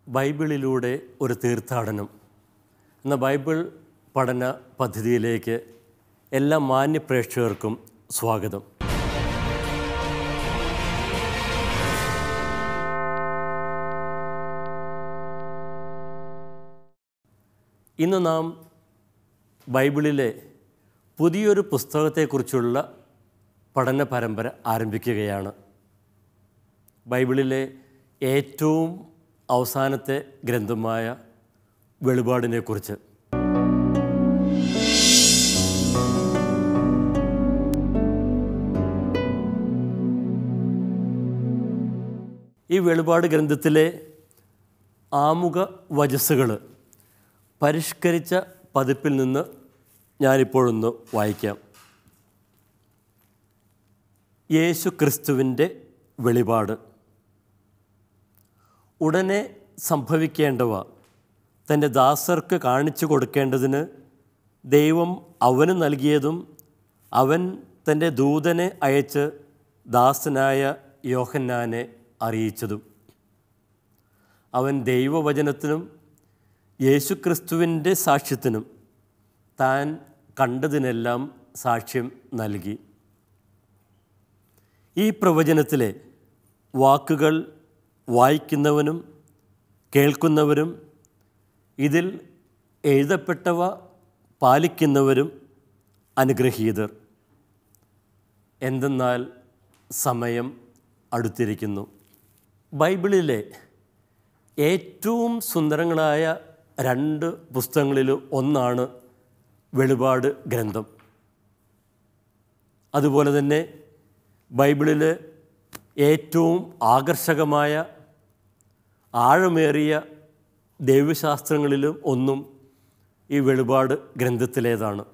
ബൈബിളിലൂടെ ഒരു തീർത്ഥാടനം എന്ന ബൈബിൾ പഠന പദ്ധതിയിലേക്ക് എല്ലാ മാന്യ പ്രേക്ഷകർക്കും സ്വാഗതം ഇന്ന് നാം ബൈബിളിലെ പുതിയൊരു പുസ്തകത്തെക്കുറിച്ചുള്ള പഠന പരമ്പര ആരംഭിക്കുകയാണ് ബൈബിളിലെ ഏറ്റവും അവസാനത്തെ ഗ്രന്ഥമായ വെളിപാടിനെക്കുറിച്ച് ഈ വെളിപാട് ഗ്രന്ഥത്തിലെ ആമുഖ വചസ്സുകൾ പരിഷ്കരിച്ച പതിപ്പിൽ നിന്ന് ഞാനിപ്പോഴൊന്ന് വായിക്കാം യേശു ക്രിസ്തുവിൻ്റെ വെളിപാട് ഉടനെ സംഭവിക്കേണ്ടവ തൻ്റെ ദാസർക്ക് കാണിച്ചു കൊടുക്കേണ്ടതിന് ദൈവം അവന് നൽകിയതും അവൻ തൻ്റെ ദൂതനെ അയച്ച് ദാസനായ യോഹന്നാനെ അറിയിച്ചതും അവൻ ദൈവവചനത്തിനും യേശുക്രിസ്തുവിൻ്റെ സാക്ഷ്യത്തിനും താൻ കണ്ടതിനെല്ലാം സാക്ഷ്യം നൽകി ഈ പ്രവചനത്തിലെ വാക്കുകൾ വായിക്കുന്നവനും കേൾക്കുന്നവരും ഇതിൽ എഴുതപ്പെട്ടവ പാലിക്കുന്നവരും അനുഗ്രഹീതർ എന്തെന്നാൽ സമയം അടുത്തിരിക്കുന്നു ബൈബിളിലെ ഏറ്റവും സുന്ദരങ്ങളായ രണ്ട് പുസ്തകങ്ങളിൽ ഒന്നാണ് വെളിപാട് ഗ്രന്ഥം അതുപോലെ തന്നെ ബൈബിളിൽ ഏറ്റവും ആകർഷകമായ ആഴമേറിയ ദൈവശാസ്ത്രങ്ങളിലും ഒന്നും ഈ വെളിപാട് ഗ്രന്ഥത്തിലേതാണ്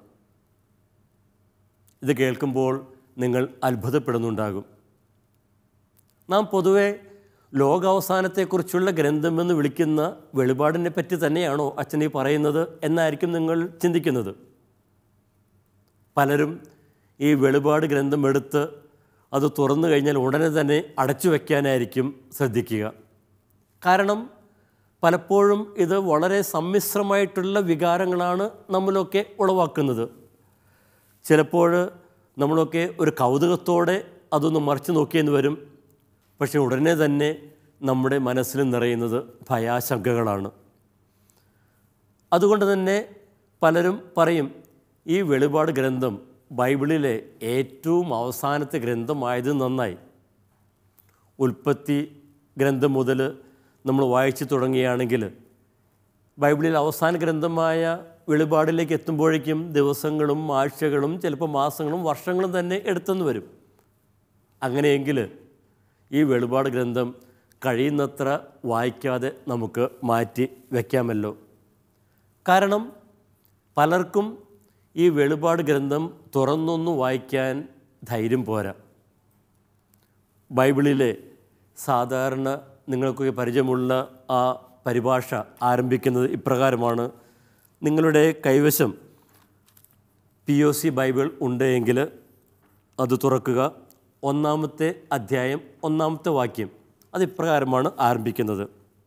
ഇത് കേൾക്കുമ്പോൾ നിങ്ങൾ അത്ഭുതപ്പെടുന്നുണ്ടാകും നാം പൊതുവെ ലോകാവസാനത്തെക്കുറിച്ചുള്ള ഗ്രന്ഥമെന്ന് വിളിക്കുന്ന വെളിപാടിനെ പറ്റി തന്നെയാണോ അച്ഛൻ ഈ പറയുന്നത് എന്നായിരിക്കും നിങ്ങൾ ചിന്തിക്കുന്നത് പലരും ഈ വെളിപാട് ഗ്രന്ഥം എടുത്ത് അത് തുറന്നു കഴിഞ്ഞാൽ ഉടനെ തന്നെ അടച്ചു വയ്ക്കാനായിരിക്കും ശ്രദ്ധിക്കുക കാരണം പലപ്പോഴും ഇത് വളരെ സമ്മിശ്രമായിട്ടുള്ള വികാരങ്ങളാണ് നമ്മളിലൊക്കെ ഉളവാക്കുന്നത് ചിലപ്പോൾ നമ്മളൊക്കെ ഒരു കൗതുകത്തോടെ അതൊന്ന് മറിച്ച് നോക്കിയെന്ന് വരും പക്ഷേ ഉടനെ തന്നെ നമ്മുടെ മനസ്സിൽ നിറയുന്നത് ഭയാശങ്കകളാണ് അതുകൊണ്ട് തന്നെ പലരും പറയും ഈ വെളിപാട് ഗ്രന്ഥം ബൈബിളിലെ ഏറ്റവും അവസാനത്തെ ഗ്രന്ഥമായത് നന്നായി ഉൽപ്പത്തി ഗ്രന്ഥം മുതൽ നമ്മൾ വായിച്ചു തുടങ്ങുകയാണെങ്കിൽ ബൈബിളിൽ അവസാന ഗ്രന്ഥമായ വെളിപാടിലേക്ക് എത്തുമ്പോഴേക്കും ദിവസങ്ങളും ആഴ്ചകളും ചിലപ്പോൾ മാസങ്ങളും വർഷങ്ങളും തന്നെ എടുത്തെന്ന് വരും അങ്ങനെയെങ്കിൽ ഈ വെളിപാട് ഗ്രന്ഥം കഴിയുന്നത്ര വായിക്കാതെ നമുക്ക് മാറ്റി വയ്ക്കാമല്ലോ കാരണം പലർക്കും ഈ വെളിപാട് ഗ്രന്ഥം തുറന്നൊന്നു വായിക്കാൻ ധൈര്യം പോരാ ബൈബിളിലെ സാധാരണ നിങ്ങൾക്കൊക്കെ പരിചയമുള്ള ആ പരിഭാഷ ആരംഭിക്കുന്നത് ഇപ്രകാരമാണ് നിങ്ങളുടെ കൈവശം പി ഒ സി ബൈബിൾ ഉണ്ടെങ്കിൽ അത് തുറക്കുക ഒന്നാമത്തെ അധ്യായം ഒന്നാമത്തെ വാക്യം അത് ഇപ്രകാരമാണ് ആരംഭിക്കുന്നത്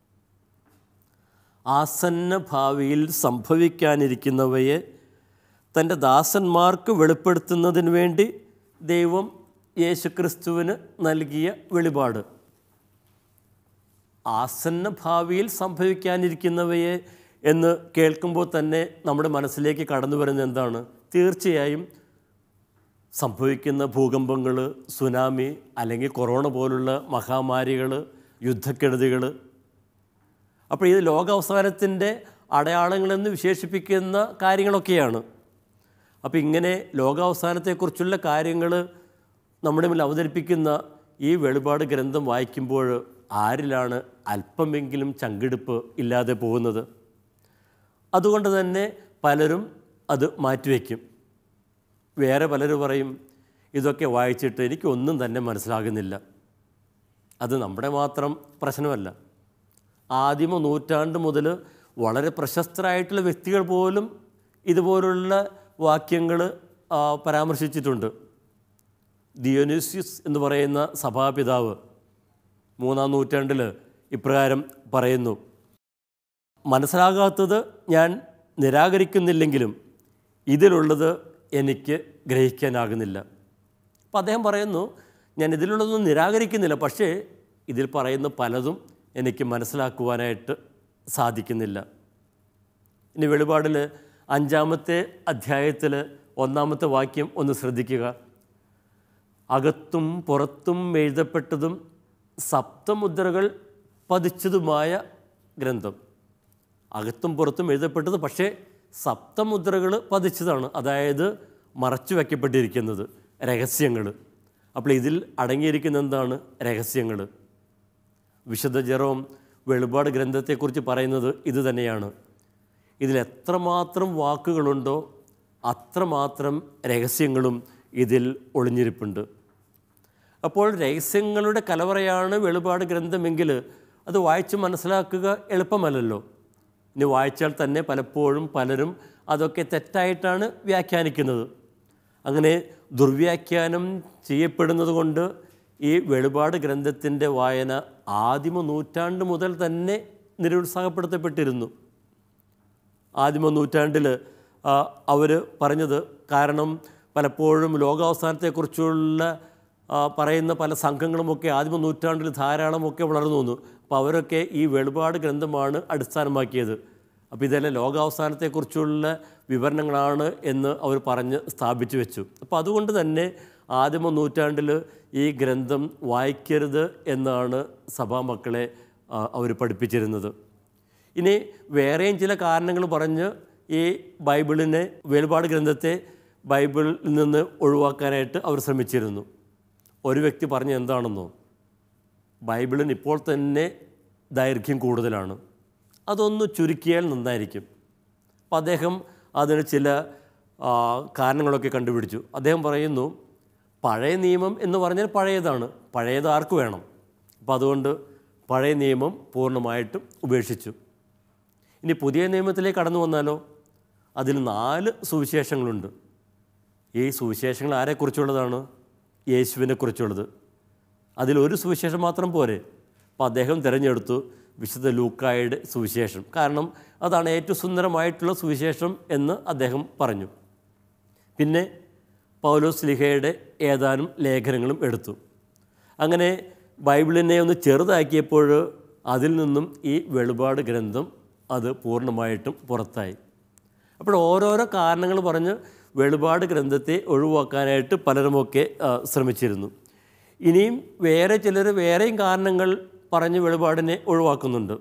ആസന്ന ഭാവിയിൽ സംഭവിക്കാനിരിക്കുന്നവയെ തൻ്റെ ദാസന്മാർക്ക് വെളിപ്പെടുത്തുന്നതിന് വേണ്ടി ദൈവം യേശുക്രിസ്തുവിന് നൽകിയ വെളിപാട് ആസന്ന ഭാവിയിൽ സംഭവിക്കാനിരിക്കുന്നവയെ എന്ന് കേൾക്കുമ്പോൾ തന്നെ നമ്മുടെ മനസ്സിലേക്ക് കടന്നു വരുന്നത് എന്താണ് തീർച്ചയായും സംഭവിക്കുന്ന ഭൂകമ്പങ്ങൾ സുനാമി അല്ലെങ്കിൽ കൊറോണ പോലുള്ള മഹാമാരികൾ യുദ്ധക്കെടുതികൾ അപ്പോൾ ഇത് ലോകാവസാനത്തിൻ്റെ അടയാളങ്ങളെന്ന് വിശേഷിപ്പിക്കുന്ന കാര്യങ്ങളൊക്കെയാണ് അപ്പോൾ ഇങ്ങനെ ലോകാവസാനത്തെക്കുറിച്ചുള്ള കാര്യങ്ങൾ നമ്മുടെ മുന്നിൽ അവതരിപ്പിക്കുന്ന ഈ വെളിപാട് ഗ്രന്ഥം വായിക്കുമ്പോൾ ആരിലാണ് അല്പമെങ്കിലും ചങ്കിടിപ്പ് ഇല്ലാതെ പോകുന്നത് അതുകൊണ്ട് തന്നെ പലരും അത് മാറ്റിവെക്കും വേറെ പലരും പറയും ഇതൊക്കെ വായിച്ചിട്ട് എനിക്കൊന്നും തന്നെ മനസ്സിലാകുന്നില്ല അത് നമ്മുടെ മാത്രം പ്രശ്നമല്ല ആദിമ നൂറ്റാണ്ട് മുതൽ വളരെ പ്രശസ്തരായിട്ടുള്ള വ്യക്തികൾ പോലും ഇതുപോലുള്ള വാക്യങ്ങൾ പരാമർശിച്ചിട്ടുണ്ട് ദിയോനിസ്യസ് എന്ന് പറയുന്ന സഭാപിതാവ് മൂന്നാം നൂറ്റാണ്ടിൽ ഇപ്രകാരം പറയുന്നു മനസ്സിലാകാത്തത് ഞാൻ നിരാകരിക്കുന്നില്ലെങ്കിലും ഇതിലുള്ളത് എനിക്ക് ഗ്രഹിക്കാനാകുന്നില്ല അപ്പോൾ അദ്ദേഹം പറയുന്നു ഞാൻ ഇതിലുള്ളതൊന്നും നിരാകരിക്കുന്നില്ല പക്ഷേ ഇതിൽ പറയുന്ന പലതും എനിക്ക് മനസ്സിലാക്കുവാനായിട്ട് സാധിക്കുന്നില്ല ഇനി വെളിപാടിൽ അഞ്ചാമത്തെ അധ്യായത്തിൽ ഒന്നാമത്തെ വാക്യം ഒന്ന് ശ്രദ്ധിക്കുക അകത്തും പുറത്തും എഴുതപ്പെട്ടതും സപ്തമുദ്രകൾ പതിച്ചതുമായ ഗ്രന്ഥം അകത്തും പുറത്തും എഴുതപ്പെട്ടത് പക്ഷേ സപ്തമുദ്രകൾ പതിച്ചതാണ് അതായത് മറച്ചു വയ്ക്കപ്പെട്ടിരിക്കുന്നത് രഹസ്യങ്ങൾ അപ്പോൾ ഇതിൽ അടങ്ങിയിരിക്കുന്ന എന്താണ് രഹസ്യങ്ങൾ വിശുദ്ധ ജെറോം വെളിപാട് ഗ്രന്ഥത്തെക്കുറിച്ച് പറയുന്നത് ഇത് തന്നെയാണ് ഇതിൽ എത്രമാത്രം വാക്കുകളുണ്ടോ അത്രമാത്രം രഹസ്യങ്ങളും ഇതിൽ ഒളിഞ്ഞിരിപ്പുണ്ട് അപ്പോൾ രഹസ്യങ്ങളുടെ കലവറയാണ് വെളിപാട് ഗ്രന്ഥമെങ്കിൽ അത് വായിച്ച് മനസ്സിലാക്കുക എളുപ്പമല്ലല്ലോ ഇനി വായിച്ചാൽ തന്നെ പലപ്പോഴും പലരും അതൊക്കെ തെറ്റായിട്ടാണ് വ്യാഖ്യാനിക്കുന്നത് അങ്ങനെ ദുർവ്യാഖ്യാനം ചെയ്യപ്പെടുന്നത് കൊണ്ട് ഈ വെളിപാട് ഗ്രന്ഥത്തിൻ്റെ വായന ആദിമ നൂറ്റാണ്ട് മുതൽ തന്നെ നിരുത്സാഹപ്പെടുത്തപ്പെട്ടിരുന്നു ആദിമ നൂറ്റാണ്ടിൽ അവർ പറഞ്ഞത് കാരണം പലപ്പോഴും ലോകാവസാനത്തെക്കുറിച്ചുള്ള ആ, പറയുന്ന പല സംഘങ്ങളുമൊക്കെ ആദിമ നൂറ്റാണ്ടിൽ ധാരാളമൊക്കെ വളർന്നു വന്നു അപ്പോൾ അവരൊക്കെ ഈ വെളിപാട് ഗ്രന്ഥമാണ് അടിസ്ഥാനമാക്കിയത് അപ്പോൾ ഇതെല്ലാം ലോകാവസാനത്തെക്കുറിച്ചുള്ള വിവരണങ്ങളാണ് എന്ന് അവർ പറഞ്ഞ് സ്ഥാപിച്ചു വെച്ചു അപ്പോൾ അതുകൊണ്ട് തന്നെ ആദിമ നൂറ്റാണ്ടിൽ ഈ ഗ്രന്ഥം വായിക്കരുത് എന്നാണ് സഭാമക്കളെ അവർ പഠിപ്പിച്ചിരുന്നത് ഇനി വേറെയും ചില കാരണങ്ങൾ പറഞ്ഞ് ഈ ബൈബിളിനെ വെളിപാട് ഗ്രന്ഥത്തെ ബൈബിളിൽ നിന്ന് ഒഴിവാക്കാനായിട്ട് അവർ ശ്രമിച്ചിരുന്നു ഒരു വ്യക്തി പറഞ്ഞ എന്താണെന്നോ ബൈബിളിന് ഇപ്പോൾ തന്നെ ദൈർഘ്യം കൂടുതലാണ് അതൊന്ന് ചുരുക്കിയാൽ നന്നായിരിക്കും അപ്പോൾ അദ്ദേഹം അതിന് ചില ആ, കാരണങ്ങളൊക്കെ കണ്ടുപിടിച്ചു അദ്ദേഹം പറയുന്നു പഴയ നിയമം എന്ന് പറഞ്ഞാൽ പഴയതാണ് പഴയത് ആർക്ക് വേണം അപ്പോൾ അതുകൊണ്ട് പഴയ നിയമം പൂർണ്ണമായിട്ടും ഉപേക്ഷിച്ചു ഇനി പുതിയ നിയമത്തിലേക്ക് കടന്നു വന്നാലോ അതിൽ നാല് സുവിശേഷങ്ങളുണ്ട് ഈ സുവിശേഷങ്ങൾ ആരെക്കുറിച്ചുള്ളതാണ് യേശുവിനെ കുറിച്ചുള്ളത് അതിലൊരു സുവിശേഷം മാത്രം പോരെ അപ്പോൾ അദ്ദേഹം തിരഞ്ഞെടുത്തു വിശുദ്ധ ലൂക്കായുടെ സുവിശേഷം കാരണം അതാണ് ഏറ്റവും സുന്ദരമായിട്ടുള്ള സുവിശേഷം എന്ന് അദ്ദേഹം പറഞ്ഞു പിന്നെ പൗലോസ് ലിഹയുടെ ഏതാനും ലേഖനങ്ങളും എടുത്തു അങ്ങനെ ബൈബിളിനെ ഒന്ന് ചെറുതാക്കിയപ്പോൾ അതിൽ നിന്നും ഈ വെളിപാട് ഗ്രന്ഥം അത് പൂർണ്ണമായിട്ടും പുറത്തായി അപ്പോൾ ഓരോരോ കാരണങ്ങൾ പറഞ്ഞ് വെളിപാട് ഗ്രന്ഥത്തെ ഒഴിവാക്കാനായിട്ട് പലരുമൊക്കെ ആ, ശ്രമിച്ചിരുന്നു ഇനിയും വേറെ ചിലർ വേറെയും കാരണങ്ങൾ പറഞ്ഞ് വെളിപാടിനെ ഒഴിവാക്കുന്നുണ്ട്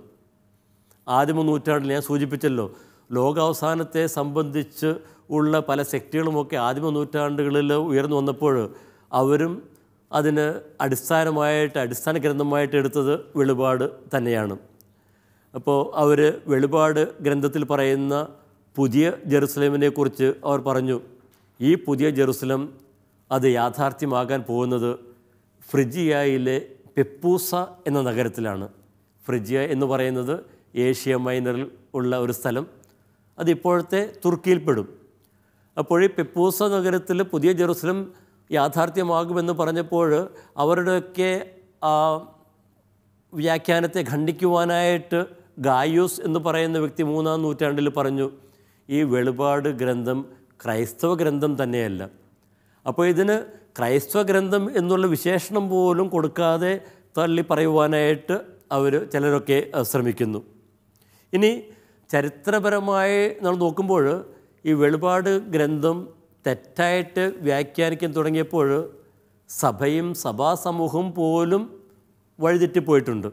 ആദിമ നൂറ്റാണ്ടിൽ ഞാൻ സൂചിപ്പിച്ചല്ലോ ലോകാവസാനത്തെ സംബന്ധിച്ച് ഉള്ള പല ശക്തികളുമൊക്കെ ആദിമ നൂറ്റാണ്ടുകളിൽ ഉയർന്നു വന്നപ്പോൾ അവരും അതിന് അടിസ്ഥാനമായിട്ട് അടിസ്ഥാന ഗ്രന്ഥമായിട്ട് എടുത്തത് വെളിപാട് തന്നെയാണ് അപ്പോൾ അവർ വെളിപാട് ഗ്രന്ഥത്തിൽ പറയുന്ന പുതിയ ജെറുസലേമിനെ കുറിച്ച് അവർ പറഞ്ഞു ഈ പുതിയ ജെറുസലം അത് യാഥാർത്ഥ്യമാകാൻ പോകുന്നത് ഫ്രിജിയയിലെ പെപ്പൂസ എന്ന നഗരത്തിലാണ് ഫ്രിജിയ എന്ന് പറയുന്നത് ഏഷ്യ മൈനറിൽ ഉള്ള ഒരു സ്ഥലം അത് ഇപ്പോഴത്തെ തുർക്കിയിൽപ്പെടും അപ്പോൾ ഈ പെപ്പൂസ നഗരത്തിൽ പുതിയ ജെറുസലം യാഥാർത്ഥ്യമാകുമെന്ന് പറഞ്ഞപ്പോൾ അവരുടെയൊക്കെ ആ വ്യാഖ്യാനത്തെ ഖണ്ഡിക്കുവാനായിട്ട് ഗായൂസ് എന്ന് പറയുന്ന വ്യക്തി മൂന്നാം നൂറ്റാണ്ടിൽ പറഞ്ഞു ഈ വെളിപാട് ഗ്രന്ഥം ക്രൈസ്തവ ഗ്രന്ഥം തന്നെയല്ല അപ്പോൾ ഇതിന് ക്രൈസ്തവ ഗ്രന്ഥം എന്നുള്ള വിശേഷണം പോലും കൊടുക്കാതെ തള്ളി പറയുവാനായിട്ട് അവർ ചിലരൊക്കെ അഹ്, ശ്രമിക്കുന്നു ഇനി ചരിത്രപരമായി നമ്മൾ നോക്കുമ്പോൾ ഈ വെളിപാട് ഗ്രന്ഥം തെറ്റായിട്ട് വ്യാഖ്യാനിക്കാൻ തുടങ്ങിയപ്പോൾ സഭയും സഭാസമൂഹവും പോലും വഴിതെറ്റിപ്പോയിട്ടുണ്ട്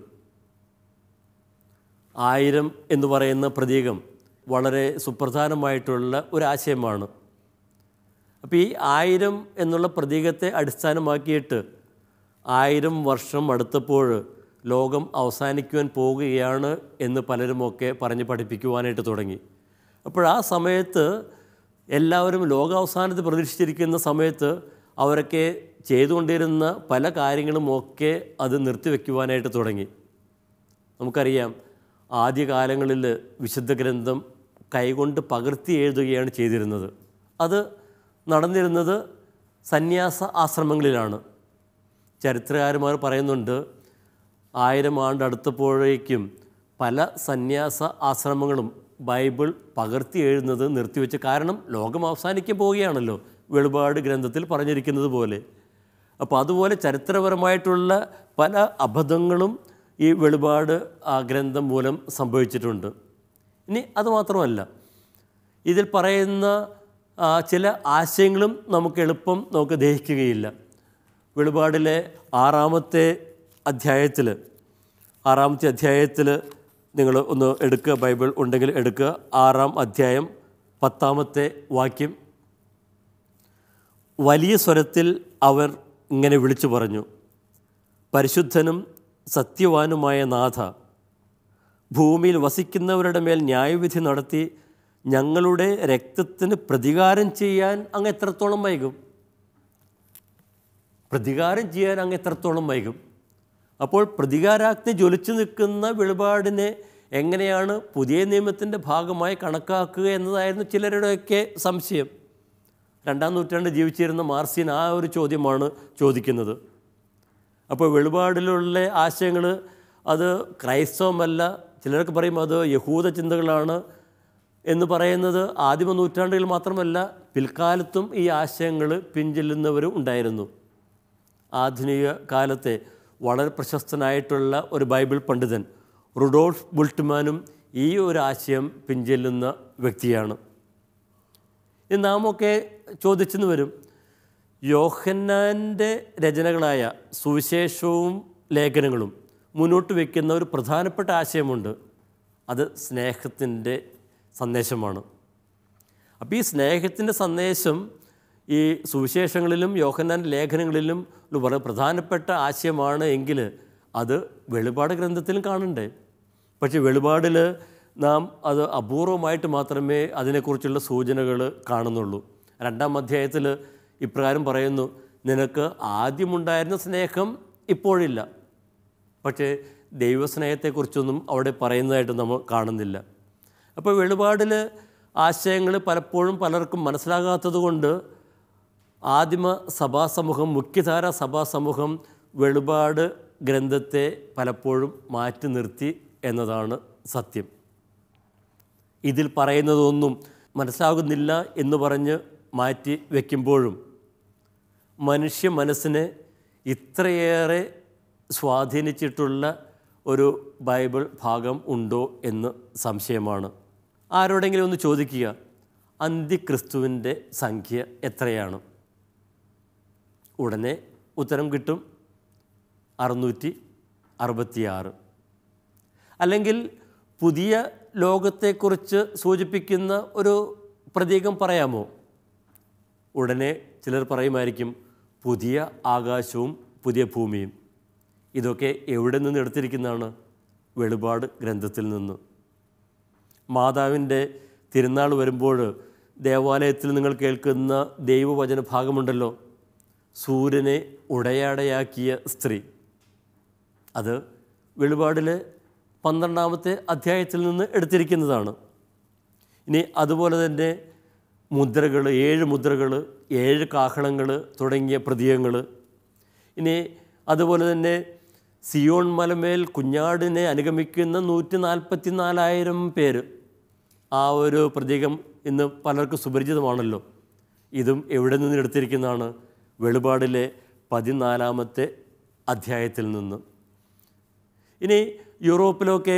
ആയിരം എന്ന് പറയുന്ന പ്രതീകം വളരെ സുപ്രധാനമായിട്ടുള്ള ഒരു ആശയമാണ് അപ്പോൾ ഈ ആയിരം എന്നുള്ള പ്രതീകത്തെ അടിസ്ഥാനമാക്കിയിട്ട് ആയിരം വർഷം അടുത്തപ്പോൾ ലോകം അവസാനിക്കുവാൻ പോവുകയാണ് എന്ന് പലരുമൊക്കെ പറഞ്ഞ് പഠിപ്പിക്കുവാനായിട്ട് തുടങ്ങി അപ്പോൾ ആ സമയത്ത് എല്ലാവരും ലോകാവസാനത്തെ പ്രതീക്ഷിച്ചിരിക്കുന്ന സമയത്ത് അവരൊക്കെ ചെയ്തുകൊണ്ടിരുന്ന പല കാര്യങ്ങളുമൊക്കെ അത് നിർത്തിവെക്കുവാനായിട്ട് തുടങ്ങി നമുക്കറിയാം ആദ്യകാലങ്ങളിൽ വിശുദ്ധ ഗ്രന്ഥം കൈകൊണ്ട് പകർത്തി എഴുതുകയാണ് ചെയ്തിരുന്നത് അത് നടന്നിരുന്നത് സന്യാസ ആശ്രമങ്ങളിലാണ് ചരിത്രകാരന്മാർ പറയുന്നുണ്ട് ആയിരം ആണ്ട് അടുത്തപ്പോഴേക്കും പല സന്യാസ ആശ്രമങ്ങളും ബൈബിൾ പകർത്തി എഴുതുന്നത് നിർത്തിവെച്ച് കാരണം ലോകം അവസാനിക്കാൻ പോവുകയാണല്ലോ വെളിപാട് ഗ്രന്ഥത്തിൽ പറഞ്ഞിരിക്കുന്നത് പോലെ അപ്പോൾ അതുപോലെ ചരിത്രപരമായിട്ടുള്ള പല അബദ്ധങ്ങളും ഈ വെളിപാട് ആ ഗ്രന്ഥം മൂലം സംഭവിച്ചിട്ടുണ്ട് ഇനി അതുമാത്രമല്ല ഇതിൽ പറയുന്ന ആ, ചില ആശയങ്ങളും നമുക്ക് എളുപ്പം നമുക്ക് ദഹിക്കുകയില്ല വെളിപാടിലെ ആറാമത്തെ അധ്യായത്തിൽ ആറാമത്തെ അധ്യായത്തിൽ നിങ്ങൾ ഒന്ന് എടുക്കുക ബൈബിൾ ഉണ്ടെങ്കിൽ എടുക്കുക ആറാം അധ്യായം പത്താമത്തെ വാക്യം വലിയ സ്വരത്തിൽ അവർ ഇങ്ങനെ വിളിച്ചു പറഞ്ഞു പരിശുദ്ധനും സത്യവാനുമായ നാഥ ഭൂമിയിൽ വസിക്കുന്നവരുടെ മേൽ ന്യായവിധി നടത്തി ഞങ്ങളുടെ രക്തത്തിന് പ്രതികാരം ചെയ്യാൻ അങ്ങ് എത്രത്തോളം വൈകും പ്രതികാരം ചെയ്യാൻ അങ്ങ് എത്രത്തോളം വൈകും അപ്പോൾ പ്രതികാരാഗ്നി ജ്വലിച്ചു നിൽക്കുന്ന വെളിപാടിനെ എങ്ങനെയാണ് പുതിയ നിയമത്തിൻ്റെ ഭാഗമായി കണക്കാക്കുക എന്നതായിരുന്നു ചിലരുടെയൊക്കെ സംശയം രണ്ടാം നൂറ്റാണ്ട് ജീവിച്ചിരുന്ന മാർസിൻ ആ ഒരു ചോദ്യമാണ് ചോദിക്കുന്നത് അപ്പോൾ വെളിപാടിലുള്ള ആശയങ്ങൾ അത് ക്രൈസ്തവമല്ല ചിലരൊക്കെ പറയും അത് യഹൂദ ചിന്തകളാണ് എന്ന് പറയുന്നത് ആദിമ നൂറ്റാണ്ടുകളിൽ മാത്രമല്ല പിൽക്കാലത്തും ഈ ആശയങ്ങൾ പിൻചെല്ലുന്നവരും ഉണ്ടായിരുന്നു ആധുനിക കാലത്തെ വളരെ പ്രശസ്തനായിട്ടുള്ള ഒരു ബൈബിൾ പണ്ഡിതൻ റുഡോൾഫ് ബുൾട്ട്മാനും ഈ ഒരു ആശയം പിൻചെല്ലുന്ന വ്യക്തിയാണ് ഇത് നാമൊക്കെ ചോദിച്ചെന്ന് വരും യോഹന്നാൻ്റെ രചനകളായ സുവിശേഷവും ലേഖനങ്ങളും മുന്നോട്ട് വയ്ക്കുന്ന ഒരു പ്രധാനപ്പെട്ട ആശയമുണ്ട് അത് സ്നേഹത്തിൻ്റെ സന്ദേശമാണ് അപ്പോൾ ഈ സ്നേഹത്തിൻ്റെ സന്ദേശം ഈ സുവിശേഷങ്ങളിലും യോഹന്നാൻ ലേഖനങ്ങളിലും ഒരു വളരെ പ്രധാനപ്പെട്ട ആശയമാണ് എങ്കിൽ അത് വെളിപാട് ഗ്രന്ഥത്തിലും കാണണ്ടേ പക്ഷേ വെളിപാടിൽ നാം അത് അപൂർവമായിട്ട് മാത്രമേ അതിനെക്കുറിച്ചുള്ള സൂചനകൾ കാണുന്നുള്ളൂ രണ്ടാം അധ്യായത്തിൽ ഇപ്രകാരം പറയുന്നു നിനക്ക് ആദ്യമുണ്ടായിരുന്ന സ്നേഹം ഇപ്പോഴില്ല പക്ഷേ ദൈവസ്നേഹത്തെക്കുറിച്ചൊന്നും അവിടെ പറയുന്നതായിട്ട് നമ്മൾ കാണുന്നില്ല അപ്പോൾ വെളിപാടിൽ ആശയങ്ങൾ പലപ്പോഴും പലർക്കും മനസ്സിലാകാത്തത് കൊണ്ട് ആദിമ സഭാസമൂഹം മുഖ്യധാര സഭാസമൂഹം വെളിപാട് ഗ്രന്ഥത്തെ പലപ്പോഴും മാറ്റി നിർത്തി എന്നതാണ് സത്യം ഇതിൽ പറയുന്നതൊന്നും മനസ്സിലാകുന്നില്ല എന്ന് പറഞ്ഞ് മാറ്റി വയ്ക്കുമ്പോഴും മനുഷ്യ മനസ്സിനെ ഇത്രയേറെ സ്വാധീനിച്ചിട്ടുള്ള ഒരു ബൈബിൾ ഭാഗം ഉണ്ടോ എന്ന് സംശയമാണ് ആരോടെങ്കിലും ഒന്ന് ചോദിക്കുക അന്തിക്രിസ്തുവിൻ്റെ സംഖ്യ എത്രയാണ് ഉടനെ ഉത്തരം കിട്ടും അറുന്നൂറ്റി അറുപത്തിയാറ് അല്ലെങ്കിൽ പുതിയ ലോകത്തെക്കുറിച്ച് സൂചിപ്പിക്കുന്ന ഒരു പ്രതീകം പറയാമോ ഉടനെ ചിലർ പറയുമായിരിക്കും പുതിയ ആകാശവും പുതിയ ഭൂമിയും ഇതൊക്കെ എവിടെ നിന്ന് എടുത്തിരിക്കുന്നതാണ് വെളിപാട് ഗ്രന്ഥത്തിൽ നിന്ന് മാതാവിൻ്റെ തിരുനാൾ വരുമ്പോൾ ദേവാലയത്തിൽ നിങ്ങൾ കേൾക്കുന്ന ദൈവവചന ഭാഗമുണ്ടല്ലോ സൂര്യനെ ഉടയാടയാക്കിയ സ്ത്രീ അത് വെളിപാടിലെ പന്ത്രണ്ടാമത്തെ അധ്യായത്തിൽ നിന്ന് എടുത്തിരിക്കുന്നതാണ് ഇനി അതുപോലെ തന്നെ മുദ്രകൾ ഏഴ് മുദ്രകൾ ഏഴ് കാഹളങ്ങൾ തുടങ്ങിയ പ്രതീകങ്ങൾ ഇനി അതുപോലെ തന്നെ സിയോൺ മലമേൽ കുഞ്ഞാടിനെ അനുഗമിക്കുന്ന നൂറ്റി നാൽപ്പത്തി നാലായിരം പേര് ആ ഒരു പ്രതീകം ഇന്ന് പലർക്കും സുപരിചിതമാണല്ലോ ഇതും എവിടെ നിന്ന് എടുത്തിരിക്കുന്നതാണ് വെളിപാടിലെ പതിനാലാമത്തെ അധ്യായത്തിൽ നിന്ന് ഇനി യൂറോപ്പിലൊക്കെ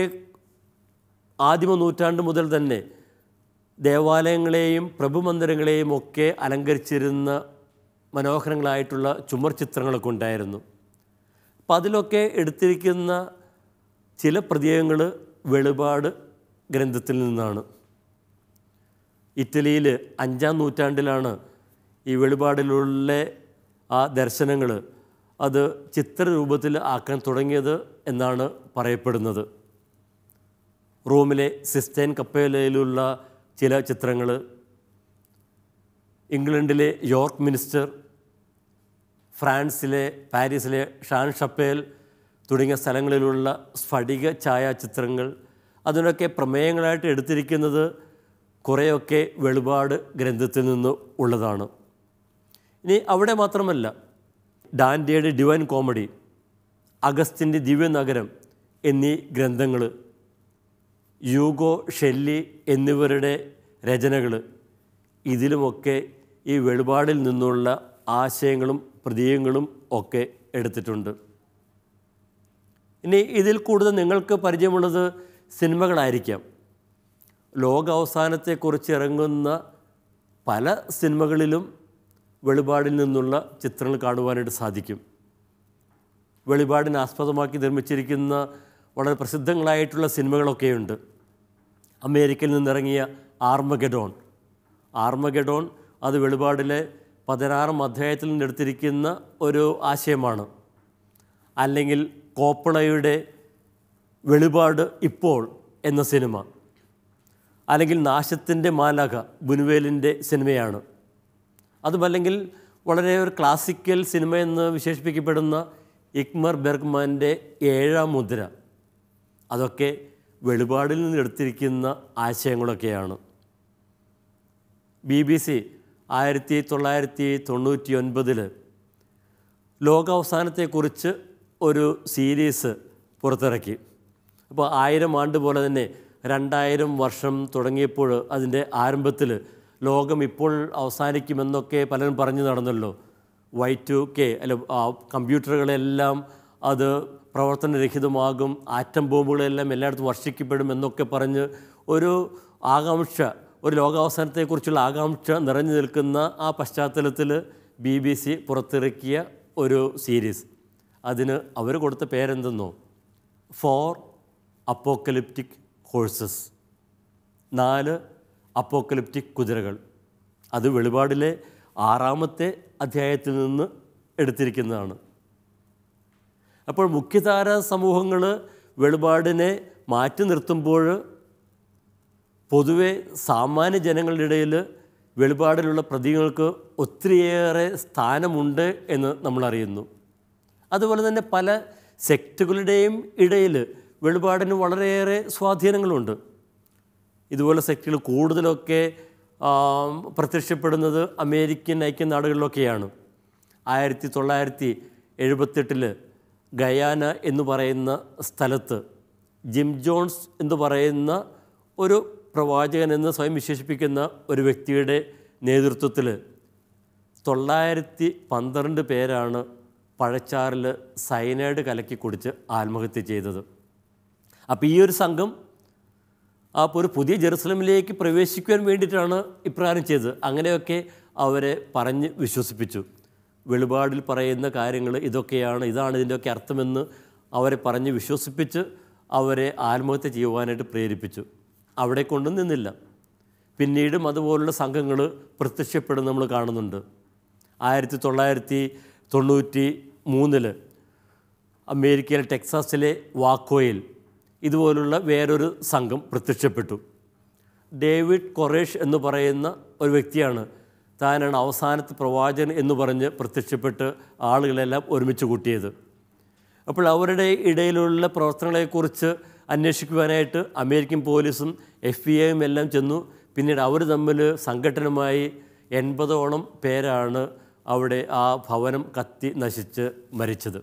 ആദിമ നൂറ്റാണ്ട് മുതൽ തന്നെ ദേവാലയങ്ങളെയും പ്രഭുമന്ദിരങ്ങളെയും ഒക്കെ അലങ്കരിച്ചിരുന്ന മനോഹരങ്ങളായിട്ടുള്ള ചുമർ ചിത്രങ്ങളൊക്കെ ഉണ്ടായിരുന്നു അപ്പം അതിലൊക്കെ എടുത്തിരിക്കുന്ന ചില പ്രതീകങ്ങൾ വെളിപാട് ഗ്രന്ഥത്തിൽ നിന്നാണ് ഇറ്റലിയിൽ അഞ്ചാം നൂറ്റാണ്ടിലാണ് ഈ വെളിപാടിലുള്ള ആ ദർശനങ്ങൾ അത് ചിത്രരൂപത്തിൽ ആക്കാൻ തുടങ്ങിയത് എന്നാണ് പറയപ്പെടുന്നത് റോമിലെ സിസ്റ്റൈൻ കപ്പേലയിലുള്ള ചില ചിത്രങ്ങൾ ഇംഗ്ലണ്ടിലെ യോർക്ക് മിനിസ്റ്റർ ഫ്രാൻസിലെ പാരീസിലെ ഷാൻ ഷപ്പേൽ തുടങ്ങിയ സ്ഥലങ്ങളിലുള്ള സ്ഫടിക ഛായാചിത്രങ്ങൾ അതിനൊക്കെ പ്രമേയങ്ങളായിട്ട് എടുത്തിരിക്കുന്നത് കുറേയൊക്കെ വെളിപാട് ഗ്രന്ഥത്തിൽ നിന്ന് ഉള്ളതാണ് ഇനി അവിടെ മാത്രമല്ല ഡാൻഡിയുടെ ഡിവൈൻ കോമഡി അഗസ്റ്റിൻ്റെ ദിവ്യനഗരം എന്നീ ഗ്രന്ഥങ്ങൾ യൂഗോ ഷെല്ലി എന്നിവരുടെ രചനകൾ ഇതിലുമൊക്കെ ഈ വെളിപാടിൽ നിന്നുള്ള ആശയങ്ങളും പ്രതീകങ്ങളും ഒക്കെ എടുത്തിട്ടുണ്ട് ഇനി ഇതിൽ കൂടുതൽ നിങ്ങൾക്ക് പരിചയമുള്ളത് സിനിമകളായിരിക്കാം ലോകാവസാനത്തെക്കുറിച്ച് ഇറങ്ങുന്ന പല സിനിമകളിലും വെളിപാടിൽ നിന്നുള്ള ചിത്രങ്ങൾ കാണുവാനായിട്ട് സാധിക്കും വെളിപാടിനെ ആസ്പദമാക്കി നിർമ്മിച്ചിരിക്കുന്ന വളരെ പ്രസിദ്ധങ്ങളായിട്ടുള്ള സിനിമകളൊക്കെയുണ്ട് അമേരിക്കയിൽ നിന്നിറങ്ങിയ ആർമഗഡോൺ ആർമഗഡോൺ അത് വെളിപാടിലെ പതിനാറാം അധ്യായത്തിൽ നിന്നെടുത്തിരിക്കുന്ന ഒരു ആശയമാണ് അല്ലെങ്കിൽ കോപ്പളയുടെ വെളിപാട് ഇപ്പോൾ എന്ന സിനിമ അല്ലെങ്കിൽ നാശത്തിൻ്റെ മാലാഖ ബുനുവേലിൻ്റെ സിനിമയാണ് അതുമല്ലെങ്കിൽ വളരെ ഒരു ക്ലാസിക്കൽ സിനിമ എന്ന് വിശേഷിപ്പിക്കപ്പെടുന്ന ഇക്മർ ബെർഗ്മാൻ്റെ ഏഴാം മുദ്ര അതൊക്കെ വെളിപാടിൽ നിന്ന് എടുത്തിരിക്കുന്ന ആശയങ്ങളൊക്കെയാണ് ബി ബി സി ആയിരത്തി തൊള്ളായിരത്തി തൊണ്ണൂറ്റി ഒൻപതിൽ ലോകാവസാനത്തെക്കുറിച്ച് ഒരു സീരീസ് പുറത്തിറക്കി അപ്പോൾ ആയിരം ആണ്ട് പോലെ തന്നെ രണ്ടായിരം വർഷം തുടങ്ങിയപ്പോൾ അതിൻ്റെ ആരംഭത്തിൽ ലോകം ഇപ്പോൾ അവസാനിക്കുമെന്നൊക്കെ പലരും പറഞ്ഞു നടന്നല്ലോ വൈ ടു കെ അല്ല ആ കമ്പ്യൂട്ടറുകളെല്ലാം അത് പ്രവർത്തനരഹിതമാകും ആറ്റം ബോംബുകളെല്ലാം എല്ലായിടത്തും വർഷിക്കപ്പെടും എന്നൊക്കെ പറഞ്ഞ് ഒരു ആകാംക്ഷ ഒരു ലോകാവസാനത്തെക്കുറിച്ചുള്ള ആകാംക്ഷ നിറഞ്ഞു നിൽക്കുന്ന ആ പശ്ചാത്തലത്തിൽ ബി ബി സി പുറത്തിറക്കിയ ഒരു സീരീസ് അതിന് അവർ കൊടുത്ത പേരെന്തെന്നോ ഫോർ അപ്പോക്കലിപ്റ്റിക് ഹോഴ്സസ് നാല് അപ്പോക്കലിപ്റ്റിക് കുതിരകൾ അത് വെളിപാടിലെ ആറാമത്തെ അധ്യായത്തിൽ നിന്ന് എടുത്തിരിക്കുന്നതാണ് അപ്പോൾ മുഖ്യധാര സമൂഹങ്ങൾ വെളിപാടിനെ മാറ്റി നിർത്തുമ്പോൾ പൊതുവെ സാമാന്യ ജനങ്ങളുടെ ഇടയിൽ വെളിപാടിലുള്ള പ്രതീകങ്ങൾക്ക് ഒത്തിരിയേറെ സ്ഥാനമുണ്ട് എന്ന് നമ്മൾ അറിയുന്നു അതുപോലെ തന്നെ പല സെക്റ്റുകളുടെയും ഇടയിൽ വെളിപാടിന് വളരെയേറെ സ്വാധീനങ്ങളുണ്ട് ഇതുപോലെ സെക്റ്റുകൾ കൂടുതലൊക്കെ ആം, പ്രത്യക്ഷപ്പെടുന്നത് അമേരിക്കൻ ഐക്യനാടുകളിലൊക്കെയാണ് ആയിരത്തി തൊള്ളായിരത്തി എഴുപത്തെട്ടിൽ ഗയാന എന്ന് പറയുന്ന സ്ഥലത്ത് ജിം ജോൺസ് എന്ന് പറയുന്ന ഒരു പ്രവാചകൻ എന്ന് സ്വയം വിശേഷിപ്പിക്കുന്ന ഒരു വ്യക്തിയുടെ നേതൃത്വത്തിൽ തൊള്ളായിരത്തി പന്ത്രണ്ട് പേരാണ് പഴച്ചാറിൽ സൈനൈഡ് കലക്കി കുടിച്ച് ആത്മഹത്യ ചെയ്തത് അപ്പോൾ ഈ ഒരു സംഘം ആ ഒരു പുതിയ ജെറുസലമിലേക്ക് പ്രവേശിക്കുവാൻ വേണ്ടിയിട്ടാണ് ഇപ്രകാരം ചെയ്തത് അങ്ങനെയൊക്കെ അവരെ പറഞ്ഞ് വിശ്വസിപ്പിച്ചു വെളിപാടിൽ പറയുന്ന കാര്യങ്ങൾ ഇതൊക്കെയാണ് ഇതാണ് ഇതിൻ്റെയൊക്കെ അർത്ഥമെന്ന് അവരെ പറഞ്ഞ് വിശ്വസിപ്പിച്ച് അവരെ ആത്മഹത്യ ചെയ്യുവാനായിട്ട് പ്രേരിപ്പിച്ചു അവിടെ കൊണ്ടും നിന്നില്ല പിന്നീടും അതുപോലുള്ള സംഘങ്ങൾ പ്രത്യക്ഷപ്പെടുന്ന നമ്മൾ കാണുന്നുണ്ട് ആയിരത്തി തൊള്ളായിരത്തി തൊണ്ണൂറ്റി മൂന്നിൽ അമേരിക്കയിലെ ടെക്സാസിലെ വാക്കോയിൽ ഇതുപോലുള്ള വേറൊരു സംഘം പ്രത്യക്ഷപ്പെട്ടു ഡേവിഡ് കൊറേഷ് എന്ന് പറയുന്ന ഒരു വ്യക്തിയാണ് താനാണ് അവസാനത്തെ പ്രവാചകൻ എന്ന് പറഞ്ഞ് പ്രത്യക്ഷപ്പെട്ട് ആളുകളെല്ലാം ഒരുമിച്ച് കൂട്ടിയത് അപ്പോൾ അവരുടെ ഇടയിലുള്ള പ്രവർത്തനങ്ങളെക്കുറിച്ച് അന്വേഷിക്കുവാനായിട്ട് അമേരിക്കൻ പോലീസും എഫ് ബി ഐയും എല്ലാം ചെന്നു പിന്നീട് അവർ തമ്മിൽ സംഘടനമായി എൺപതോളം പേരാണ് അവിടെ ആ ഭവനം കത്തി നശിച്ച് മരിച്ചത്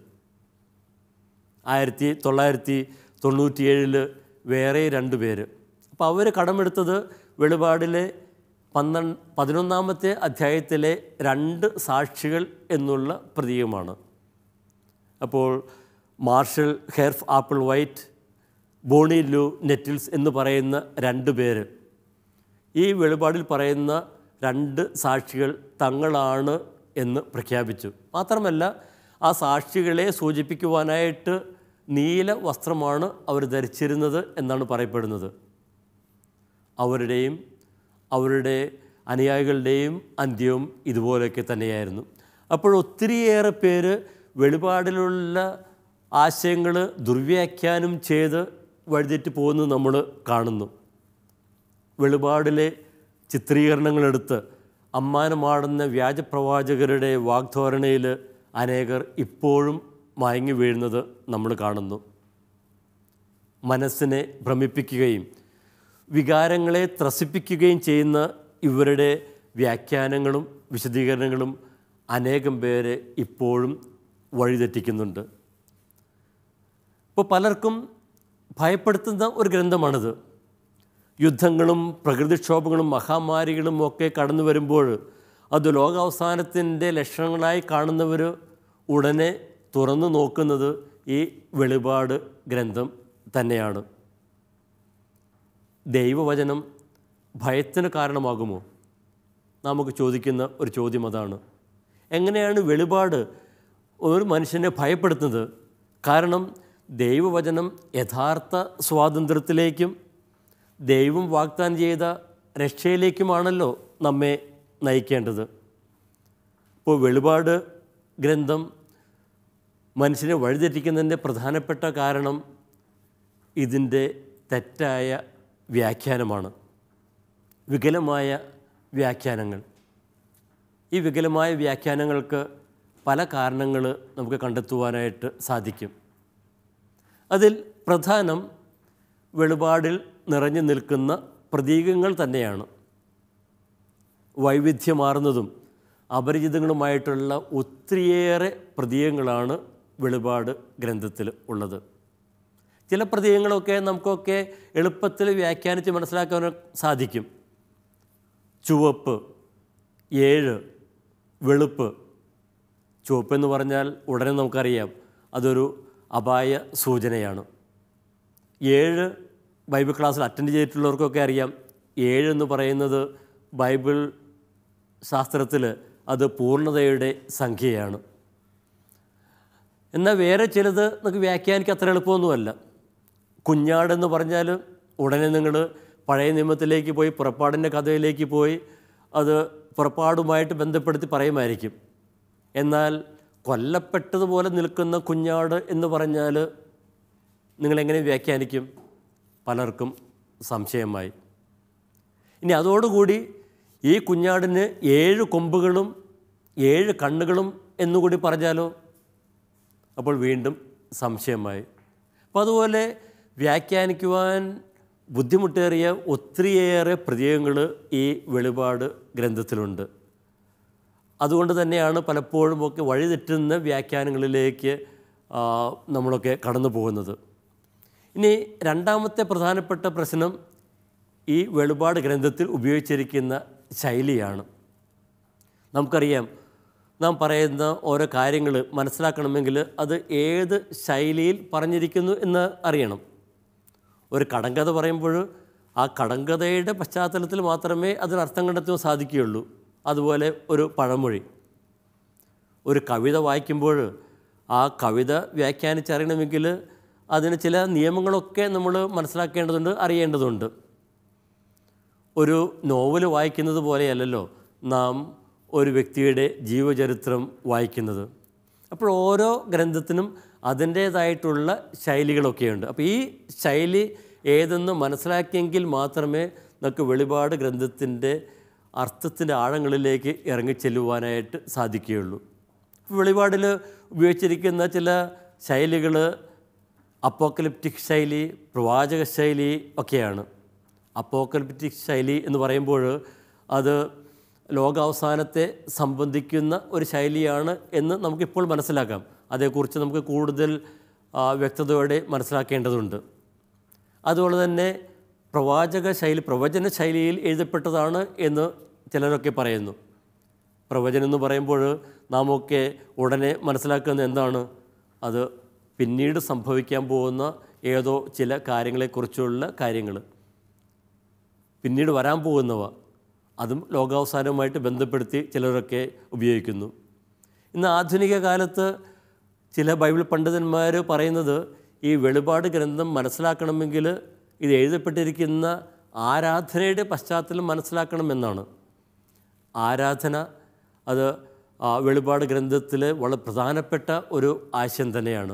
ആയിരത്തി തൊള്ളായിരത്തി തൊണ്ണൂറ്റിയേഴിൽ വേറെ രണ്ട് പേര് അപ്പോൾ അവർ കടമെടുത്തത് വെളിപാടിലെ പന്ത്രണ്ട് പതിനൊന്നാമത്തെ അധ്യായത്തിലെ രണ്ട് സാക്ഷികൾ എന്നുള്ള പ്രതീകമാണ് അപ്പോൾ Marshall Herff Applewhite Bonnie Lu Nettles എന്ന് പറയുന്ന രണ്ട് പേര് ഈ വെളിപാടിൽ പറയുന്ന രണ്ട് സാക്ഷികൾ തങ്ങളാണ് എന്ന് പ്രഖ്യാപിച്ചു മാത്രമല്ല ആ സാക്ഷികളെ സൂചിപ്പിക്കുവാനായിട്ട് നീല വസ്ത്രമാണ് അവർ ധരിച്ചിരുന്നത് എന്നാണ് പറയപ്പെടുന്നത് അവരുടെയും അവരുടെ അനുയായികളുടെയും അന്ത്യവും ഇതുപോലെയൊക്കെ തന്നെയായിരുന്നു അപ്പോൾ ഒത്തിരിയേറെ പേര് വെളിപാടിലുള്ള ആശയങ്ങൾ ദുർവ്യാഖ്യാനം ചെയ്ത് വഴിതെറ്റി പോകുന്നത് നമ്മൾ കാണുന്നു വെളിപാടിലെ ചിത്രീകരണങ്ങളെടുത്ത് അമ്മാനമാടുന്ന വ്യാജപ്രവാചകരുടെ വാഗ്ധോരണയിൽ അനേകർ ഇപ്പോഴും മയങ്ങി വീഴുന്നത് നമ്മൾ കാണുന്നു മനസ്സിനെ ഭ്രമിപ്പിക്കുകയും വികാരങ്ങളെ ത്രസിപ്പിക്കുകയും ചെയ്യുന്ന ഇവരുടെ വ്യാഖ്യാനങ്ങളും വിശദീകരണങ്ങളും അനേകം പേരെ ഇപ്പോഴും വഴിതെറ്റിക്കുന്നുണ്ട് ഇപ്പോൾ പലർക്കും ഭയപ്പെടുത്തുന്ന ഒരു ഗ്രന്ഥമാണിത് യുദ്ധങ്ങളും പ്രകൃതിക്ഷോഭങ്ങളും മഹാമാരികളും ഒക്കെ കടന്നു വരുമ്പോൾ അത് ലോകാവസാനത്തിൻ്റെ ലക്ഷണങ്ങളായി കാണുന്നവർ ഉടനെ തുറന്നു നോക്കുന്നത് ഈ വെളിപാട് ഗ്രന്ഥം തന്നെയാണ് ദൈവവചനം ഭയത്തിന് കാരണമാകുമോ നമുക്ക് ചോദിക്കുന്ന ഒരു ചോദ്യം അതാണ് എങ്ങനെയാണ് വെളിപാട് ഒരു മനുഷ്യനെ ഭയപ്പെടുത്തുന്നത് കാരണം ദൈവവചനം യഥാർത്ഥ സ്വാതന്ത്ര്യത്തിലേക്കും ദൈവം വാഗ്ദാനം ചെയ്ത രക്ഷയിലേക്കുമാണല്ലോ നമ്മെ നയിക്കേണ്ടത് ഇപ്പോൾ വെളിപാട് ഗ്രന്ഥം മനുഷ്യനെ വഴിതെറ്റിക്കുന്നതിൻ്റെ പ്രധാനപ്പെട്ട കാരണം ഇതിൻ്റെ തെറ്റായ വ്യാഖ്യാനമാണ് വികലമായ വ്യാഖ്യാനങ്ങൾ ഈ വികലമായ വ്യാഖ്യാനങ്ങൾക്ക് പല കാരണങ്ങൾ നമുക്ക് കണ്ടെത്തുവാനായിട്ട് സാധിക്കും അതിൽ പ്രധാനം വെളിപാടിൽ നിറഞ്ഞു നിൽക്കുന്ന പ്രതീകങ്ങൾ തന്നെയാണ് വൈവിധ്യമാർന്നതും അപരിചിതങ്ങളുമായിട്ടുള്ള ഒത്തിരിയേറെ പ്രതീകങ്ങളാണ് വെളിപാട് ഗ്രന്ഥത്തിൽ ഉള്ളത് ചില പ്രതീകങ്ങളൊക്കെ നമുക്കൊക്കെ എളുപ്പത്തിൽ വ്യാഖ്യാനിച്ച് മനസ്സിലാക്കാൻ സാധിക്കും ചുവപ്പ് ഏഴ് വെളുപ്പ് ചുവപ്പ് എന്ന് പറഞ്ഞാൽ ഉടനെ നമുക്കറിയാം അതൊരു അപായ സൂചനയാണ് ഏഴ് ബൈബിൾ ക്ലാസ്സിൽ അറ്റൻഡ് ചെയ്തിട്ടുള്ളവർക്കൊക്കെ അറിയാം ഏഴ് എന്ന് പറയുന്നത് ബൈബിൾ ശാസ്ത്രത്തിൽ അത് പൂർണ്ണതയുടെ സംഖ്യയാണ് എന്നാൽ വേറെ ചിലത് നമുക്ക് വ്യാഖ്യാനിക്കാൻ അത്ര എളുപ്പമൊന്നുമല്ല കുഞ്ഞാടെന്ന് പറഞ്ഞാൽ ഉടനെ നിങ്ങൾ പഴയ നിയമത്തിലേക്ക് പോയി പുറപ്പാടിൻ്റെ കഥയിലേക്ക് പോയി അത് പുറപ്പാടുമായിട്ട് ബന്ധപ്പെടുത്തി പറയുമായിരിക്കും എന്നാൽ കൊല്ലപ്പെട്ടതുപോലെ നിൽക്കുന്ന കുഞ്ഞാട് എന്ന് പറഞ്ഞാൽ നിങ്ങളെങ്ങനെ വ്യാഖ്യാനിക്കും പലർക്കും സംശയമായി ഇനി അതോടുകൂടി ഈ കുഞ്ഞാടിന് ഏഴ് കൊമ്പുകളും ഏഴ് കണ്ണുകളും എന്നുകൂടി പറഞ്ഞാലോ അപ്പോൾ വീണ്ടും സംശയമായി അപ്പോൾ അതുപോലെ വ്യാഖ്യാനിക്കുവാൻ ബുദ്ധിമുട്ടേറിയ ഒത്തിരിയേറെ പ്രതീകങ്ങൾ ഈ വെളിപാട് ഗ്രന്ഥത്തിലുണ്ട് അതുകൊണ്ട് തന്നെയാണ് പലപ്പോഴും ഒക്കെ വഴിതെറ്റുന്ന വ്യാഖ്യാനങ്ങളിലേക്ക് ആ, നമ്മളൊക്കെ കടന്നു പോകുന്നത് ഇനി രണ്ടാമത്തെ പ്രധാനപ്പെട്ട പ്രശ്നം ഈ വെളിപാട് ഗ്രന്ഥത്തിൽ ഉപയോഗിച്ചിരിക്കുന്ന ശൈലിയാണ് നമുക്കറിയാം നാം പറയുന്ന ഓരോ കാര്യങ്ങൾ മനസ്സിലാക്കണമെങ്കിൽ അത് ഏത് ശൈലിയിൽ പറഞ്ഞിരിക്കുന്നു എന്ന് അറിയണം ഒരു കടങ്കഥ പറയുമ്പോൾ ആ കടങ്കഥയുടെ പശ്ചാത്തലത്തിൽ മാത്രമേ അതിന് അർത്ഥം കണ്ടെത്താൻ സാധിക്കുകയുള്ളൂ അതുപോലെ ഒരു പഴമൊഴി ഒരു കവിത വായിക്കുമ്പോൾ ആ കവിത വ്യാഖ്യാനിച്ചറിയണമെങ്കിൽ അതിന് ചില നിയമങ്ങളൊക്കെ നമ്മൾ മനസ്സിലാക്കേണ്ടതുണ്ട് അറിയേണ്ടതുണ്ട് ഒരു നോവൽ വായിക്കുന്നത് പോലെയല്ലല്ലോ നാം ഒരു വ്യക്തിയുടെ ജീവചരിത്രം വായിക്കുന്നത് അപ്പോൾ ഓരോ ഗ്രന്ഥത്തിനും അതിൻ്റേതായിട്ടുള്ള ശൈലികളൊക്കെയുണ്ട് അപ്പോൾ ഈ ശൈലി ഏതെന്ന് മനസ്സിലാക്കിയെങ്കിൽ മാത്രമേ നമുക്ക് വെളിപാട് ഗ്രന്ഥത്തിൻ്റെ അർത്ഥത്തിൻ്റെ ആഴങ്ങളിലേക്ക് ഇറങ്ങിച്ചെല്ലുവാനായിട്ട് സാധിക്കുകയുള്ളൂ വെളിപാടിൽ ഉപയോഗിച്ചിരിക്കുന്ന ചില ശൈലികൾ അപ്പോക്കലിപ്റ്റിക് ശൈലി പ്രവാചക ശൈലി ഒക്കെയാണ് അപ്പോക്കലിപ്റ്റിക് ശൈലി എന്ന് പറയുമ്പോൾ അത് ലോകാവസാനത്തെ സംബന്ധിക്കുന്ന ഒരു ശൈലിയാണ് എന്ന് നമുക്കിപ്പോൾ മനസ്സിലാക്കാം അതേക്കുറിച്ച് നമുക്ക് കൂടുതൽ ആ, വ്യക്തതയോടെ മനസ്സിലാക്കേണ്ടതുണ്ട് അതുപോലെ തന്നെ പ്രവാചക ശൈലി പ്രവചന ശൈലിയിൽ എഴുതപ്പെട്ടതാണ് എന്ന് ചിലരൊക്കെ പറയുന്നു പ്രവചനം എന്ന് പറയുമ്പോൾ നാമൊക്കെ ഉടനെ മനസ്സിലാക്കുന്നത് എന്താണ് അത് പിന്നീട് സംഭവിക്കാൻ പോകുന്ന ഏതോ ചില കാര്യങ്ങളെക്കുറിച്ചുള്ള കാര്യങ്ങൾ പിന്നീട് വരാൻ പോകുന്നവ അതും ലോകാവസാനവുമായിട്ട് ബന്ധപ്പെടുത്തി ചിലരൊക്കെ ഉപയോഗിക്കുന്നു ഇന്ന് ആധുനിക കാലത്ത് ചില ബൈബിൾ പണ്ഡിതന്മാർ പറയുന്നത് ഈ വെളിപാട് ഗ്രന്ഥം മനസ്സിലാക്കണമെങ്കിൽ ഇത് എഴുതപ്പെട്ടിരിക്കുന്ന ആരാധനയുടെ പശ്ചാത്തലം മനസ്സിലാക്കണമെന്നാണ് ആരാധന അത് ആ, വെളിപാട് ഗ്രന്ഥത്തിൽ വളരെ പ്രധാനപ്പെട്ട ഒരു ആശയം തന്നെയാണ്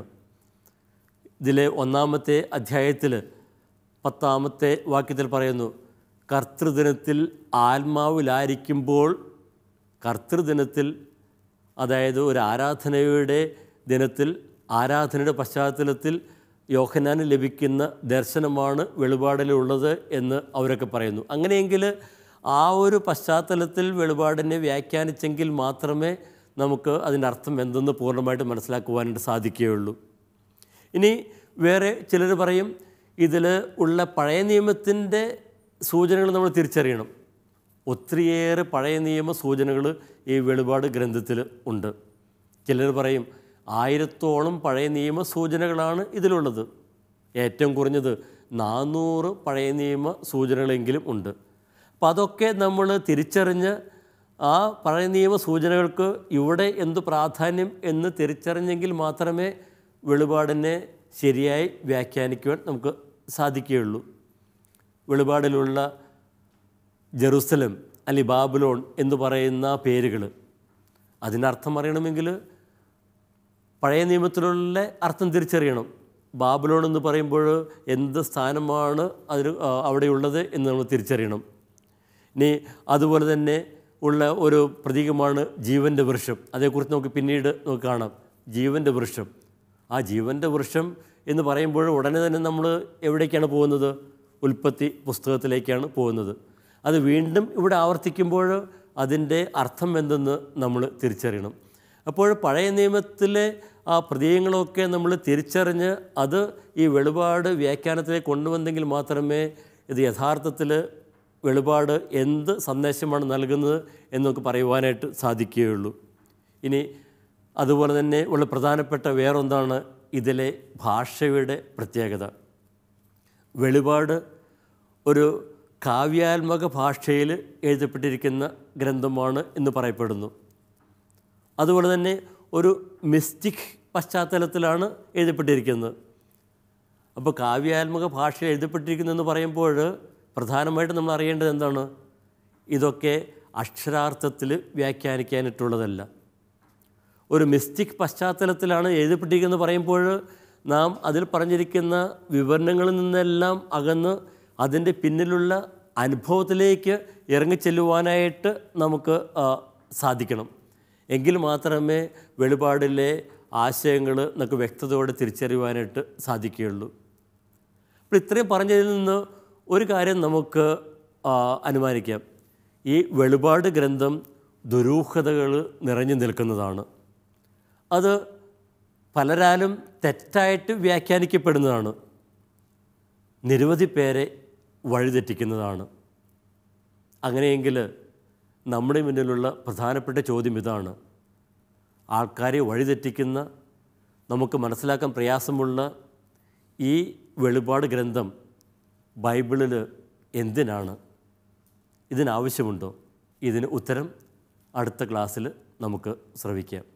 ഇതിലെ ഒന്നാമത്തെ അധ്യായത്തിൽ പത്താമത്തെ വാക്യത്തിൽ പറയുന്നു കർത്തൃദിനത്തിൽ ആത്മാവിലായിരിക്കുമ്പോൾ കർത്തൃദിനത്തിൽ അതായത് ഒരു ആരാധനയുടെ ദിനത്തിൽ ആരാധനയുടെ പശ്ചാത്തലത്തിൽ യോഹനാന് ലഭിക്കുന്ന ദർശനമാണ് വെളിപാടിലുള്ളത് എന്ന് അവരൊക്കെ പറയുന്നു അങ്ങനെയെങ്കിൽ ആ ഒരു പശ്ചാത്തലത്തിൽ വെളിപാടിനെ വ്യാഖ്യാനിച്ചെങ്കിൽ മാത്രമേ നമുക്ക് അതിൻ്റെ അർത്ഥം എന്തെന്ന് പൂർണ്ണമായിട്ട് മനസ്സിലാക്കുവാനായിട്ട് സാധിക്കുകയുള്ളൂ ഇനി വേറെ ചിലർ പറയും ഇതിൽ ഉള്ള പഴയ നിയമത്തിൻ്റെ സൂചനകൾ നമ്മൾ തിരിച്ചറിയണം ഒത്തിരിയേറെ പഴയ നിയമ സൂചനകൾ ഈ വെളിപാട് ഗ്രന്ഥത്തിൽ ഉണ്ട് ചിലർ പറയും ആയിരത്തോളം പഴയ നിയമ സൂചനകളാണ് ഇതിലുള്ളത് ഏറ്റവും കുറഞ്ഞത് നാനൂറ് പഴയ നിയമ സൂചനകളെങ്കിലും ഉണ്ട് അപ്പോൾ അതൊക്കെ നമ്മൾ തിരിച്ചറിഞ്ഞ് ആ പഴയ നിയമ സൂചനകൾക്ക് ഇവിടെ എന്ത് പ്രാധാന്യം എന്ന് തിരിച്ചറിഞ്ഞെങ്കിൽ മാത്രമേ വെളിപാടിനെ ശരിയായി വ്യാഖ്യാനിക്കുവാൻ നമുക്ക് സാധിക്കുകയുള്ളൂ വെളിപാടിലുള്ള ജെറുസലം അല്ലെ ബാബുലോൺ എന്ന് പറയുന്ന പേരുകൾ അതിനർത്ഥം അറിയണമെങ്കിൽ പഴയ നിയമത്തിലുള്ള അർത്ഥം തിരിച്ചറിയണം ബാബുലോൺ എന്ന് പറയുമ്പോൾ എന്ത് സ്ഥാനമാണ് അതിന് ആ, അവിടെയുള്ളത് എന്ന് നമ്മൾ തിരിച്ചറിയണം ഇനി അതുപോലെ തന്നെ ഉള്ള ഒരു പ്രതീകമാണ് ജീവൻ്റെ വൃക്ഷം അതേക്കുറിച്ച് നമുക്ക് പിന്നീട് നമുക്ക് കാണാം ജീവൻ്റെ വൃക്ഷം ആ ജീവൻ്റെ വൃക്ഷം എന്ന് പറയുമ്പോൾ ഉടനെ തന്നെ നമ്മൾ എവിടേക്കാണ് പോകുന്നത് ഉൽപ്പത്തി പുസ്തകത്തിലേക്കാണ് പോകുന്നത് അത് വീണ്ടും ഇവിടെ ആവർത്തിക്കുമ്പോൾ അതിൻ്റെ അർത്ഥം എന്തെന്ന് നമ്മൾ തിരിച്ചറിയണം അപ്പോൾ പഴയ നിയമത്തിലെ ആ പ്രതീകങ്ങളൊക്കെ നമ്മൾ തിരിച്ചറിഞ്ഞ് അത് ഈ വെളിപാട് വ്യാഖ്യാനത്തിലേക്ക് കൊണ്ടുവന്നെങ്കിൽ മാത്രമേ ഇത് യഥാർത്ഥത്തിൽ വെളിപാട് എന്ത് സന്ദേശമാണ് നൽകുന്നത് എന്ന് നമുക്ക് പറയുവാനായിട്ട് സാധിക്കുകയുള്ളൂ ഇനി അതുപോലെ തന്നെ ഉള്ള പ്രധാനപ്പെട്ട വേറൊന്നാണ് ഇതിലെ ഭാഷയുടെ പ്രത്യേകത വെളിപാട് ഒരു കാവ്യാത്മക ഭാഷയിൽ എഴുതപ്പെട്ടിരിക്കുന്ന ഗ്രന്ഥമാണ് എന്ന് പറയപ്പെടുന്നു അതുപോലെ തന്നെ ഒരു മിസ്റ്റിക് പശ്ചാത്തലത്തിലാണ് എഴുതപ്പെട്ടിരിക്കുന്നത് അപ്പോൾ കാവ്യാത്മക ഭാഷയിൽ എഴുതപ്പെട്ടിരിക്കുന്നതെന്ന് പറയുമ്പോൾ പ്രധാനമായിട്ട് നമ്മൾ അറിയേണ്ടത് എന്താണ് ഇതൊക്കെ അക്ഷരാർത്ഥത്തിൽ വ്യാഖ്യാനിക്കാനായിട്ടുള്ളതല്ല ഒരു മിസ്റ്റിക് പശ്ചാത്തലത്തിലാണ് എഴുതപ്പെട്ടിരിക്കുന്നത് പറയുമ്പോൾ നാം അതിൽ പറഞ്ഞിരിക്കുന്ന വിവരണങ്ങളിൽ നിന്നെല്ലാം അകന്ന് അതിൻ്റെ പിന്നിലുള്ള അനുഭവത്തിലേക്ക് ഇറങ്ങിച്ചെല്ലുവാനായിട്ട് നമുക്ക് ആ, സാധിക്കണം എങ്കിൽ മാത്രമേ വെളിപാടിലെ ആശയങ്ങൾ നമുക്ക് വ്യക്തതയോടെ തിരിച്ചറിയുവാനായിട്ട് സാധിക്കുകയുള്ളൂ അപ്പോൾ ഇത്രയും പറഞ്ഞതിൽ നിന്ന് ഒരു കാര്യം നമുക്ക് ആ, അനുമാനിക്കാം ഈ വെളിപാട് ഗ്രന്ഥം ദുരൂഹതകൾ നിറഞ്ഞു നിൽക്കുന്നതാണ് അത് പലരാലും തെറ്റായിട്ട് വ്യാഖ്യാനിക്കപ്പെടുന്നതാണ് നിരവധി പേരെ വഴിതെറ്റിക്കുന്നതാണ് അങ്ങനെയെങ്കിൽ നമ്മുടെ മുന്നിലുള്ള പ്രധാനപ്പെട്ട ചോദ്യം ഇതാണ് ആൾക്കാരെ വഴിതെറ്റിക്കുന്ന നമുക്ക് മനസ്സിലാക്കാൻ പ്രയാസമുള്ള ഈ വെളിപാട് ഗ്രന്ഥം ബൈബിളിൽ എന്തിനാണ് ഇതിനാവശ്യമുണ്ടോ ഇതിന് ഉത്തരം അടുത്ത ക്ലാസ്സിൽ നമുക്ക് ശ്രവിക്കാം